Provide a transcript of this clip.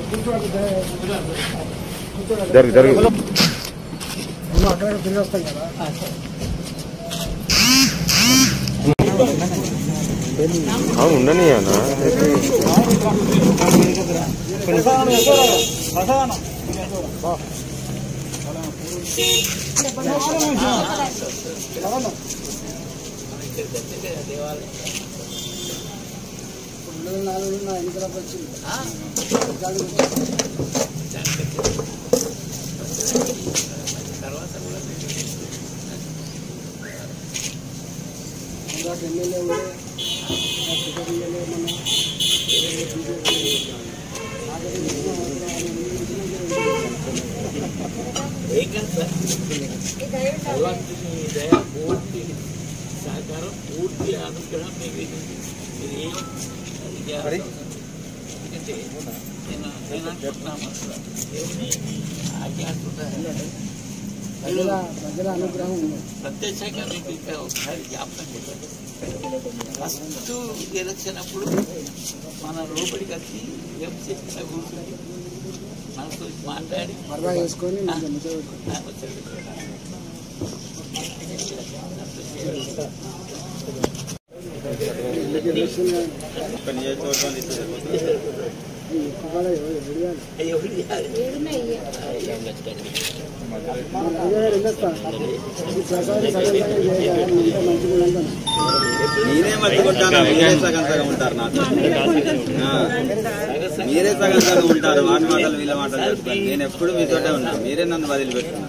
జరుగు జరుగు అక్కడ తిరిగి వస్తాం కదా అవును ఉండని అన్న రెండు నాలుగు నా ఎన్నికలకు వచ్చింది ఇందాక ఎమ్మెల్యే ఉండే టికెట్ ఇవ్వలే మన ఏం కాదు సార్ భగవంతుని దయ పూర్తి సహకారం పూర్తి అనుగ్రహం మీకు ఇది. ఇది ఏం అది చేయాలి. ఎందుకంటే నేను నేను అనుకుంటున్నాను అసలు దేవుని ఆజ్ఞ అంటున్నాను ప్రజల ప్రజల అనుగ్రహం ఉంది ప్రత్యక్షంగా మీకు ఇక్కడ ఒకసారి జ్ఞాపకం చేశాను ఫస్ట్ ఎలక్షన్ అప్పుడు మన లోపలికి వచ్చి ఎంసెట్ కూర్చుని మనతో మాట్లాడి మరదా వేసుకొని మంచిగా ముచ్చట పెట్టుకో. నాకు వచ్చాడు ఎందుకు ఎలక్షన్ ఈ ఒక్క కాడ ఎవరు ఎవరు ఇవ్వాలి? ఎవరు చేయాలి? మన రాజా గారు ఎందుకు వస్తారు? ఈ ప్రసాదం సగం సగం చేయాలి. అంతా మంచిగా ఉండాలి. నేనే మర్చిపోతాను మీరే సగం సగం ఉంటారు నాతో ఆ. మీరే సగం సగం ఉంటారు వాటి మాటలు వీళ్ళ మాటలు చెప్తారు నేను ఎప్పుడు మీతోటే ఉన్నా మీరే నన్ను వదిలిపెట్టుకున్నారు